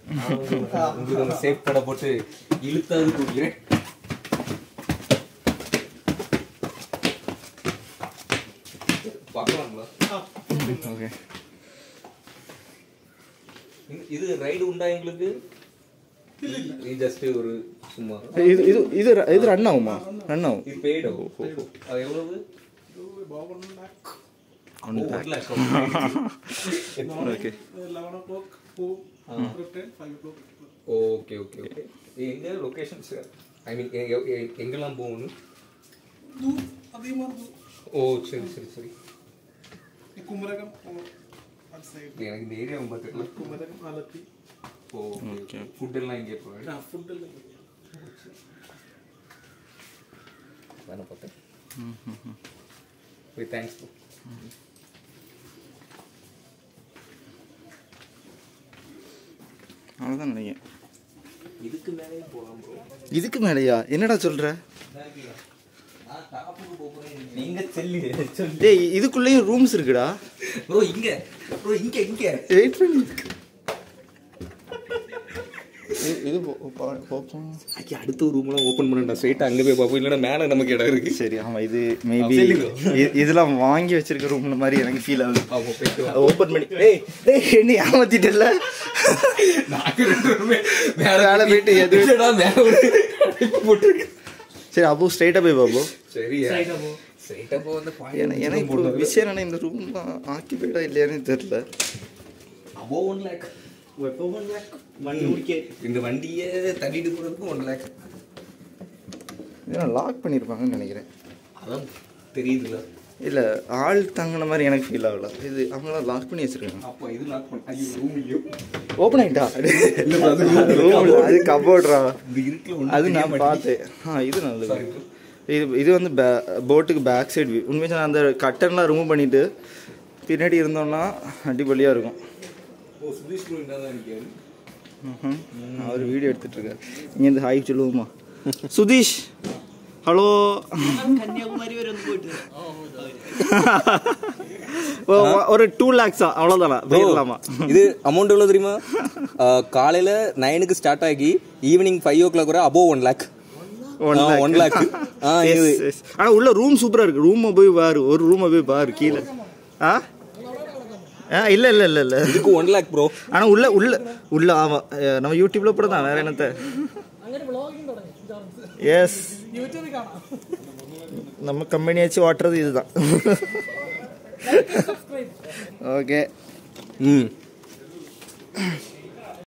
உங்களுக்கு அந்த சேஃப் கடை போட்டு இழுத்தாவது தூக்கிறேன் பார்க்கலாங்களா ஓகே இது- இது ரைடு உண்டா எங்களுக்கு இது ஜஸ்ட் ஒரு சும்மா இது இது இது இது ரன் ஆகுமா ரன் ஆகும் இது பெய்டு அது எவ்வளவு one Oh, one lakh. Okay eleven o'clock to return five o'clock okay okay okay எங்க லொகேஷன்ஸ் ஐ மீன் எங்கெல்லாம் போகணும் தூ அதிகமாக இருக்கும் ஓ சரி சரி சரி குமரகம் அது சைடு எனக்கு இந்த ஏரியா பார்த்துக்கலாம் Kumarakom Alleppey oh okay food எல்லாம் இங்கே ப்ரொவைட் ஃபுட் எல்லாம் தானே பார்த்தேன் ஓகே தேங்க்ஸ் ப்ரோ அவ்வளோதான் நினைக்கிறேன் இதுக்கு மேலே போகலாம் ப்ரோ இதுக்கு மேலேயா என்னடா சொல்ற நீங்க செல்லு சொல்லு டேய் இதுக்குள்ளேயும் ரூம்ஸ் இருக்குடா ப்ரோ இங்க ப்ரோ இங்க இங்க வெயிட் பண்ணி இது இது பார்ப்போம் ஐயா அடுத்த ஒரு ரூம்லாம் ஓப்பன் பண்ணடா ஸ்ட்ரைட்டா அங்க போய் பார்ப்போம் இல்லைன்னா மேலே நமக்கு இடம் இருக்கு சரி ஆமாம் இது மேபி சரி. இதெல்லாம் வாங்கி வச்சிருக்க ரூம் மாதிரி எனக்கு ஃபீல் ஆகுது பாப்போம் போயிட்டு வா ஓப்பன் பண்ணி டேய் டேய் என்ன ஏமாத்திட்டல நாக்கு ரெண்டு ரூமே மேலே மேலே போயிட்டு எது இல்லடா மேலே ஒரு போட்டுருக்கு சரி அப்போ ஸ்ட்ரைட்டாக போய் பார்ப்போம் சரி ஸ்ட்ரைட்டா போ வந்து ஏன்னா ஏன்னா இப்போ விஷயம் என்னன்னா இந்த ரூம் தான் ஆக்கிபைடா இல்லையானு தெரியல அபோ ஒன் லேக் ஒன் லேக் வண்டி முடிக்க இந்த வண்டியை தள்ளிட்டு போறதுக்கு ஒன் லேக் ஏன்னா லாக் பண்ணியிருப்பாங்கன்னு நினைக்கிறேன் அதான் தெரியுதுல்ல இல்லை ஆள் தங்கின மாதிரி எனக்கு ஃபீல் ஆகல இது அவங்களாம் லாக் பண்ணி வச்சிருக்காங்க அப்போ இது லாக் பண்ண ஐயோ ரூம் இல்லையோ ஓப்பன் ஆகிட்டா ரூம் அது கபோர்ட்ரா இது இருக்குல்ல அது நான் பார்த்தேன் ஆ இது நல்லது இது இது வந்து பே போட்டுக்கு பேக் சைடு வியூ உண்மையாக நான் அந்த கட்டன்லாம் ரிமூவ் பண்ணிவிட்டு பின்னாடி இருந்தோம்னா அடிப்பொலியாக இருக்கும் ஓ சுதீஷ் ப்ரோ என்ன தான் நிற்காரு ம்ஹும். அவர் வீடியோ எடுத்துட்டு இருக்காரு இங்கேருந்து ஹாய் சொல்லுவோமா சுதீஷ் ஹலோ കന്യാകുമാരി വരെ ഒന്ന് പോയിട്ട് ஒரு டூ லேக்ஸா அவ்வளோதானா போயிடலாமா இது அமௌண்ட் எவ்வளோ தெரியுமா காலையில் நைனுக்கு ஸ்டார்ட் ஆகி ஈவினிங் ஃபைவ் ஓ கிளாக் வரை above one lakh one one lakh ஆ இது ஆனால் உள்ள ரூம் சூப்பராக இருக்கு ரூமை போய் பாரு ஒரு ரூமை போய் பாரு கீழே ஆ ஆ இல்லை இல்லை இல்லை இல்லை இதுக்கு ஒன் லேக் ப்ரோ ஆனால் உள்ள உள்ள உள்ள ஆமாம் அஹ் நம்ம யூடியூப்ல போட தான் வேற என்னத்த எஸ் യൂട്യൂബിൽ കാണാം நம்ம கம்பெனி வச்சு ஓட்டுறது இதுதான் ஓகே ம்